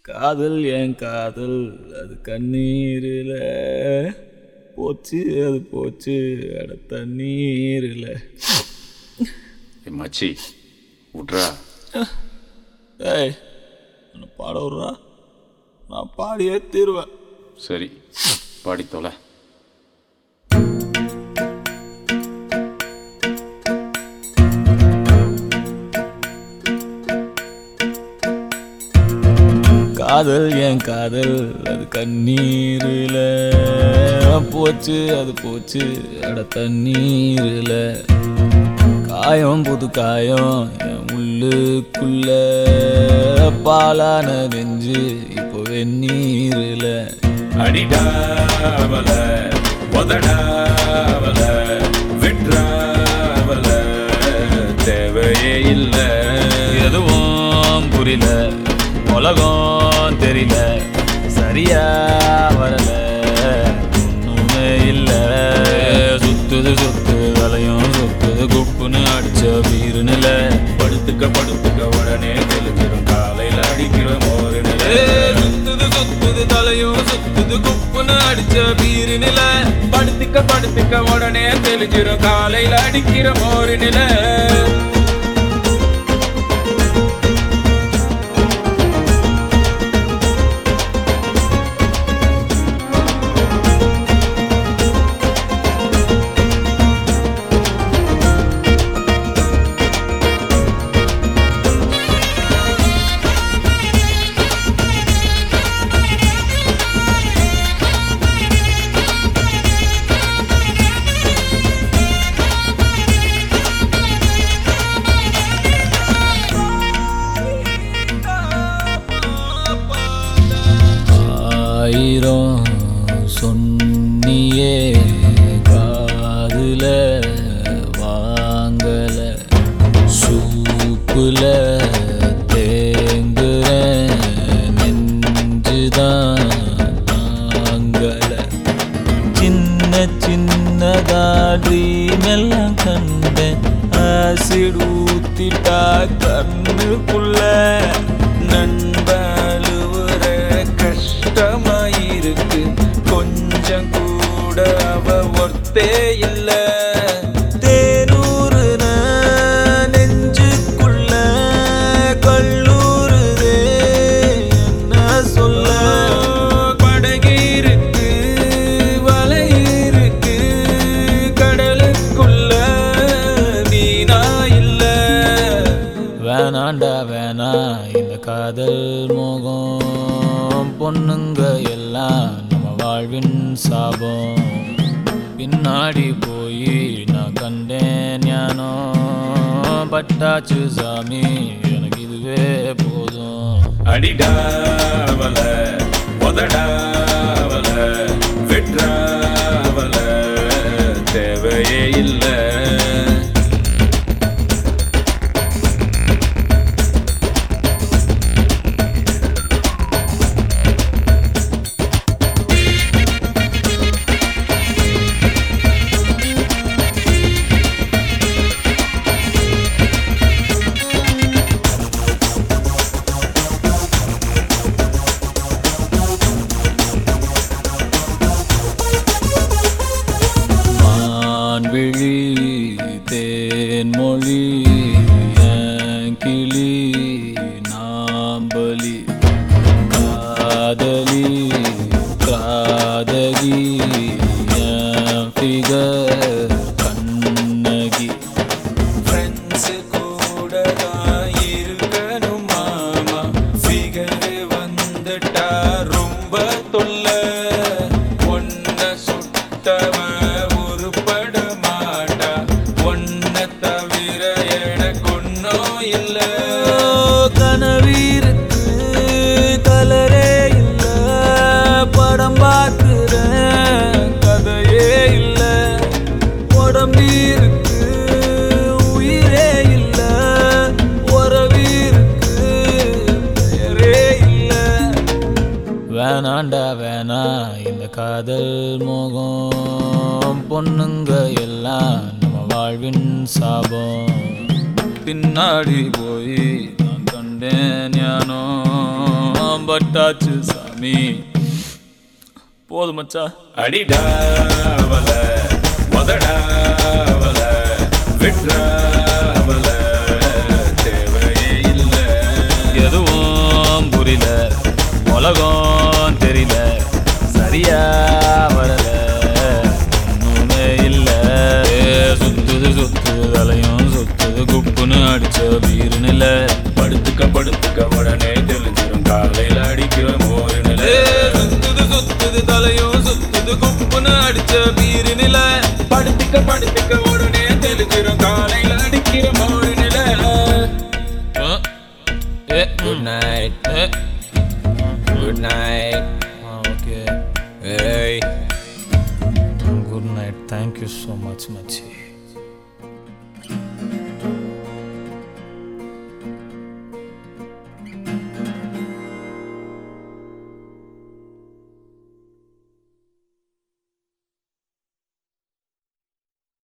காதல் என் காதல் அது கண்ணீரில் போச்சு அது போச்சு அட தண்ணீரில் ஏய் மச்சி விட்றா ஏய் என்னை பாட விட்றா நான் பாடியே தீருவேன் சரி பாடி தொலை காதல் என் காதல் அது கண்ணீரில் போச்சு அது போச்சு அட தண்ணீரில் காயம் புது காயம் என் உள்ளுக்குள்ள பாலான நெஞ்சு இப்போ வெந்நீரில் அடிடாவல உதடாவல விட்ராவல தேவையே இல்லை எதுவும் புரியல உலகம் தெரியல சரியா வரல ஒண்ணுமே இல்ல சுத்துது சுத்து வலையும் சுத்துது குப்புன்னு அடிச்ச வீருநில படுத்துக்க படுத்துக்க உடனே தெளிஞ்சிடும் காலையில் அடிக்கிற மோரு நிலை சுத்துது சுத்துது தலையும் சுத்துது குப்புன்னு அடிச்ச வீருநில படுத்துக்க படுத்துக்க உடனே தெளிஞ்சிடும் காலையில் அடிக்கிற மோரு நிலை ஆயிரம் சொன்னியே காதுல வாங்கல சூப்புல தேங்குற நெஞ்சுதான் தாங்கல சின்ன சின்னதா ட்ரீம் எல்லாம் கண்டேன் ஆசிட் ஊத்திட்டா கண்ணுக்குள்ள நண்பழுவுற கஷ்டமாயிருக்கு கொஞ்சம் கூட அவ ஒர்த்தே இல்ல தேனூறுன நெஞ்சுக்குள்ள கல்லூருதே என்ன சொல்ல படகு இருக்கு வலை இருக்கு கடலுக்குள்ள வீணா இல்ல வேணாண்டா வேணா இந்த காதல் மோகம் பொண்ணுங்க எல்லாம் நம்ம வாழ்வின் சாபம் பின்னாடி போய் நான் கண்டேன் ஞானம் பட்டாச்சு சாமி எனக்கு இதுவே போதும் அடிடாவல உதடாவல விட்ராவல தேவையே இல்லை மான்விழி தேன்மொழி என் கிளி நாம்பலி காதலி காதகி என் ஃபிகர் கண்ணகி ஃப்ரெண்ட்ஸ் கூட தான் இருக்கணும் மாமா ஃபிகர் வந்துட்டா ரொம்ப தொல்லை ஒன்ன சுட்டவ உருப்பட மாட்டா ஒன்ன தவிர எனக்கு ஒன்றும் இல்லை கனவீருக்கு கலரே இல்ல படம் பார்க்கிறேன் கதையே இல்ல உடம்பீருக்கு உயிரே இல்ல உறவீருக்கு பெயரே இல்ல வேணாண்டா வேணா இந்த காதல் மோகம் பொண்ணுங்க எல்லாம் நம்ம வாழ்வின் சாபம் பின்னாடி போய் நான் கண்டேன் ஞானோ எல்லாம் பட்டாச்சு சாமி போதும் மச்சான் அடிடாவல முதடாவல விட்ராவல தேவையே இல்ல எதுவும் புரியல உலகம் தெரியல சரியா வரல ஒண்ணுமே இல்ல ஏ, சுத்துது சுத்துது தலையும் சுத்துது குப்புன்னு அடிச்ச வீருன்னு இல்ல படுத்துக்க படுத்துக்க உடனே தெளிஞ்சிரும் காலையில அடிக்கிற மோரு நில ஏ, சுத்துது சுத்துது தலையும் சுத்துது குப்புன்னு அடிச்ச வீருன்னு இல்ல படுத்துக்க படுத்துக்க உடனே தெளிஞ்சிரும் காலையில அடிக்கிற மோரு நில ஏ Good night, ஏ good night. Okay Hey. Good night thank you so much மச்சி